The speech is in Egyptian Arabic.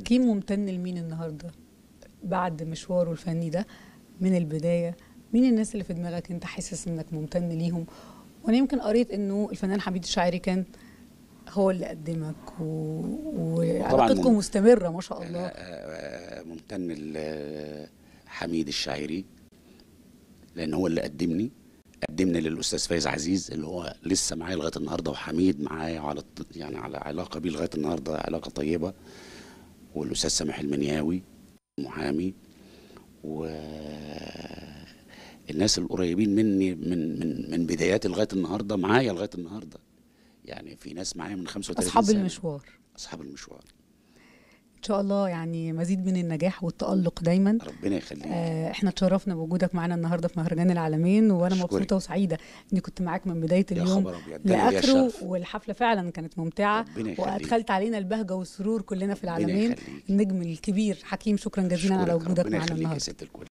حكيم ممتن لمين النهارده بعد مشواره الفني ده من البدايه مين الناس اللي في دماغك انت حاسس انك ممتن ليهم وانا يمكن قريت انه الفنان حميد الشاعري كان هو اللي قدمك و... وعلاقتكم مم- مستمره ما شاء الله آه، ممتن لحميد الشاعري لان هو اللي قدمني قدمني للاستاذ فايز عزيز اللي هو لسه معايا لغايه النهارده وحميد معايا على الط- يعني على علاقه بيه لغايه النهارده علاقه طيبه والاستاذ سامح المنياوي محامي و الناس القريبين مني من من من بداياتي لغايه النهارده معايا لغايه النهارده يعني في ناس معايا من 35 اصحاب سنة. المشوار اصحاب المشوار ان شاء الله يعني مزيد من النجاح والتالق دايما ربنا يخليك آه، احنا اتشرفنا بوجودك معانا النهارده في مهرجان العالمين وانا أشكرك. مبسوطه وسعيده اني كنت معاك من بدايه يا اليوم خبر ابيض ده أنا ليا لاخره الشرف. والحفله فعلا كانت ممتعه ربنا يخليك. وادخلت علينا البهجه والسرور كلنا في ربنا العالمين يخليك. النجم الكبير حكيم شكرا جزيلا على أشكرك. وجودك ربنا معانا يخليك يا النهارده ست الكل